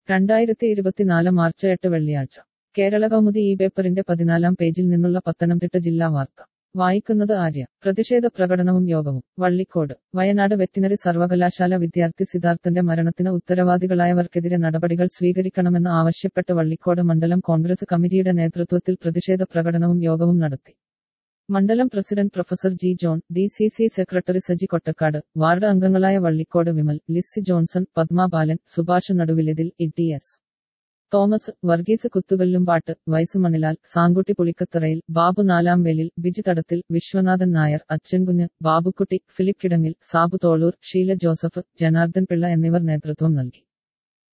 രണ്ടായിരത്തി ഇരുപത്തിനാല് മാർച്ച് എട്ട് വെള്ളിയാഴ്ച കേരള കൗമുദി ഈ പേപ്പറിന്റെ പതിനാലാം പേജിൽ നിന്നുള്ള പത്തനംതിട്ട ജില്ലാ വാർത്ത വായിക്കുന്നത് ആര്യ പ്രതിഷേധ പ്രകടനവും യോഗവും വള്ളിക്കോട് വയനാട് വെറ്റിനറി സർവകലാശാല വിദ്യാർത്ഥി സിദ്ധാർത്ഥന്റെ മരണത്തിന് ഉത്തരവാദികളായവർക്കെതിരെ നടപടികൾ സ്വീകരിക്കണമെന്ന് ആവശ്യപ്പെട്ട് വള്ളിക്കോട് മണ്ഡലം കോൺഗ്രസ് കമ്മിറ്റിയുടെ നേതൃത്വത്തിൽ പ്രതിഷേധ പ്രകടനവും യോഗവും നടത്തി മണ്ഡലം president professor G John D C C secretary Saji Kottakkad ward അംഗങ്ങളായ Vallikode Vimal Lizzy Johnson Padma Balan Subhash Naduvilethil E T S Thomas Varghese Kuthukallumpattu vice Manilal Sankutty Pulikkatharayil Babu Nalamvelil Biji Thadathil Viswanathan Nair Achankunju Babukutty Philip Kidangil Sabu Tholoor Sheela Joseph Janardhan Pillai എന്നിവർ നേതൃത്വം നൽകി